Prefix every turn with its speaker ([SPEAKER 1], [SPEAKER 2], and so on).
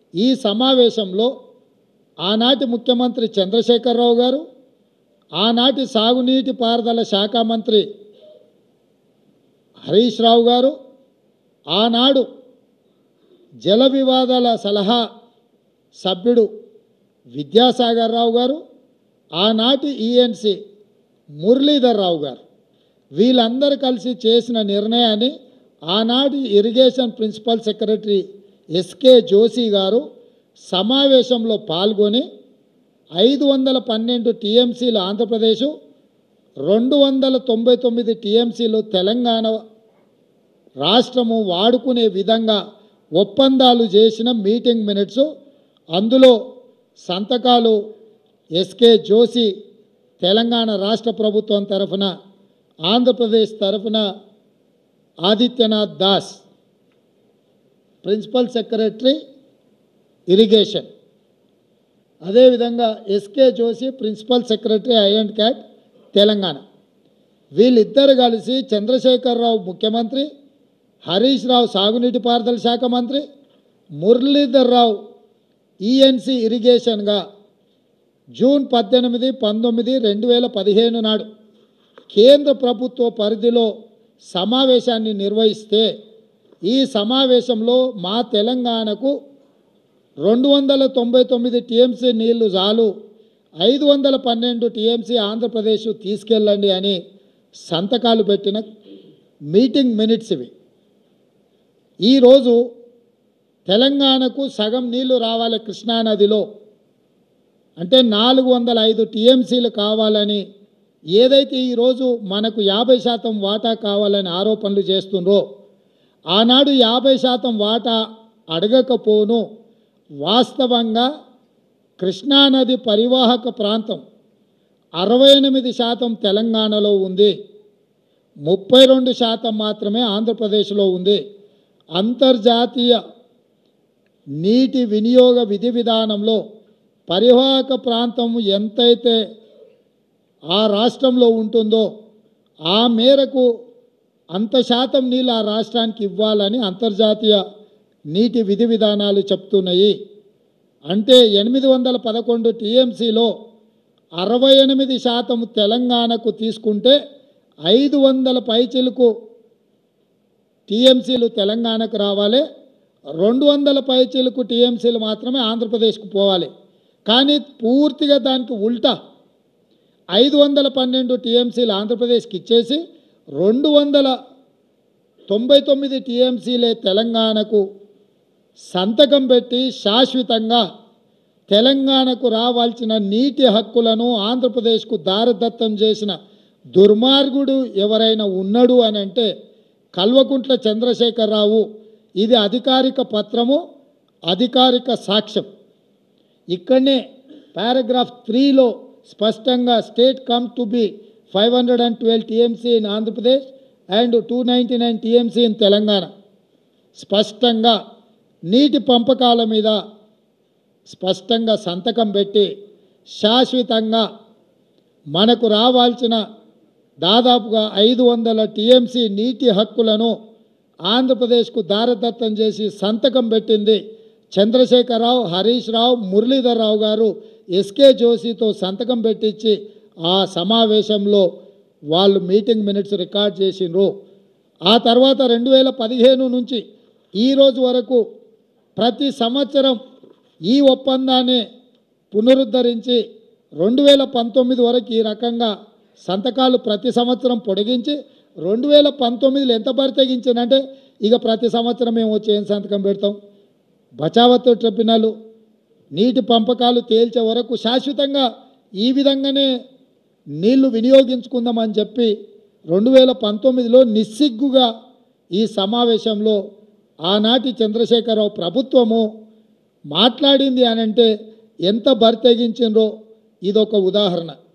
[SPEAKER 1] ఈ సమావేశంలో ఆనాటి ముఖ్యమంత్రి చంద్రశేఖరరావు గారు ఆనాటి సాగునీటి పారుదల శాఖ మంత్రి హరీష్ రావు గారు ఆనాడు జల వివాదాల సలహా సభ్యుడు విద్యాసాగర్ రావు గారు ఆనాటి ఈఎన్సి మురళీధర్ రావు గారు వీళ్ళందరూ కలిసి చేసిన నిర్ణయాన్ని ఆనాటి irrigation principal secretary SK Joshi గారు సమావేశంలో పాల్గొని ఐదు వందల పన్నెండు టీఎంసీలు ఆంధ్రప్రదేశ్ రెండు వందల తొంభై తొమ్మిది టీఎంసీలు తెలంగాణ రాష్ట్రము వాడుకునే విధంగా ఒప్పందాలు చేసిన మీటింగ్ మినిట్స్ అందులో సంతకాలు ఎస్కే జోషి తెలంగాణ రాష్ట్ర ప్రభుత్వం తరఫున ఆంధ్రప్రదేశ్ తరఫున Adityanath Das principal secretary irrigation అదేవిధంగా SK Joshi principal secretary I and CAD Telangana వీళ్ళిద్దరు కలిసి చంద్రశేఖరరావు ముఖ్యమంత్రి హరీష్ రావు సాగునీటి పారుదల శాఖ మంత్రి మురళీధర్ రావు ఈఎన్సి ఇరిగేషన్గా జూన్ పద్దెనిమిది పంతొమ్మిది రెండు వేల పదిహేను నాడు కేంద్ర ప్రభుత్వ పరిధిలో సమావేశాన్ని నిర్వహిస్తే ఈ సమావేశంలో మా తెలంగాణకు రెండు వందల తొంభై తొమ్మిది టీఎంసీ నీళ్లు చాలు ఐదు వందల పన్నెండు టీఎంసీ ఆంధ్రప్రదేశ్ తీసుకెళ్ళండి అని సంతకాలు పెట్టిన మీటింగ్ మినిట్స్ ఇవి ఈరోజు తెలంగాణకు సగం నీళ్లు రావాలి కృష్ణానదిలో అంటే నాలుగు వందల ఐదు టీఎంసీలు కావాలని ఏదైతే ఈరోజు మనకు యాభై శాతం వాటా కావాలని ఆరోపణలు చేస్తుండ్రో ఆనాడు యాభై శాతం వాటా అడగకపోను వాస్తవంగా కృష్ణానది పరివాహక ప్రాంతం అరవై ఎనిమిది శాతం తెలంగాణలో ఉంది ముప్పై రెండు శాతం మాత్రమే ఆంధ్రప్రదేశ్లో ఉంది అంతర్జాతీయ నీటి వినియోగ విధి విధానంలో పరివాహక ప్రాంతం ఎంతైతే ఆ రాష్ట్రంలో ఉంటుందో ఆ మేరకు అంత శాతం నీళ్ళు ఆ రాష్ట్రానికి ఇవ్వాలని అంతర్జాతీయ నీటి విధి విధానాలు చెప్తున్నాయి అంటే ఎనిమిది వందల పదకొండు టీఎంసీలో అరవై ఎనిమిది శాతం తెలంగాణకు తీసుకుంటే ఐదు వందల పైచిలకు టీఎంసీలు తెలంగాణకు రావాలి రెండు వందల పైచిలకు టీఎంసీలు మాత్రమే ఆంధ్రప్రదేశ్కు పోవాలి కానీ పూర్తిగా దానికి ఉల్టా ఐదు వందల పన్నెండు టీఎంసీలు ఆంధ్రప్రదేశ్కి ఇచ్చేసి రెండు వందల తొంభై తొమ్మిది టీఎంసీలే తెలంగాణకు సంతకం పెట్టి శాశ్వతంగా తెలంగాణకు రావాల్సిన నీటి హక్కులను ఆంధ్రప్రదేశ్కు దారదత్తం చేసిన దుర్మార్గుడు ఎవరైనా ఉన్నాడు అని అంటే కల్వకుంట్ల చంద్రశేఖరరావు ఇది అధికారిక పత్రము అధికారిక సాక్ష్యం ఇక్కడనే పారాగ్రాఫ్ త్రీలో స్పష్టంగా state come to be five hundred and twelve TMC in Andhra Pradesh and two ninety nine TMC in Telangana స్పష్టంగా నీటి పంపకాల మీద స్పష్టంగా సంతకం పెట్టి శాశ్వతంగా మనకు రావాల్సిన దాదాపుగా ఐదు వందల టీఎంసీ నీటి హక్కులను ఆంధ్రప్రదేశ్కు దారదత్తం చేసి సంతకం పెట్టింది చంద్రశేఖరరావు హరీష్ రావు మురళీధర్ రావు గారు ఎస్కే జోషితో సంతకం పెట్టించి ఆ సమావేశంలో వాళ్ళు మీటింగ్ మినిట్స్ రికార్డ్ చేసిండ్రు ఆ తర్వాత రెండు వేల పదిహేను నుంచి ఈ రోజు వరకు ప్రతి సంవత్సరం ఈ ఒప్పందాన్ని పునరుద్ధరించి రెండు వేల పంతొమ్మిది వరకు ఈ రకంగా సంతకాలు ప్రతి సంవత్సరం పొడిగించి రెండు వేల పంతొమ్మిదిలో ఎంత బరితెగించిందంటే ఇక ప్రతి సంవత్సరం మేము వచ్చి ఏం సంతకం పెడతాం బచావత్ ట్రిబ్యునల్ నీటి పంపకాలు తేల్చే వరకు శాశ్వతంగా ఈ విధంగానే నీళ్లు వినియోగించుకుందామని చెప్పి రెండు వేల పంతొమ్మిదిలో నిస్సిగ్గుగా ఈ సమావేశంలో ఆనాటి చంద్రశేఖరరావు ప్రభుత్వము మాట్లాడింది అని అంటే ఎంత బరితెగించిండ్రో ఇదొక ఉదాహరణ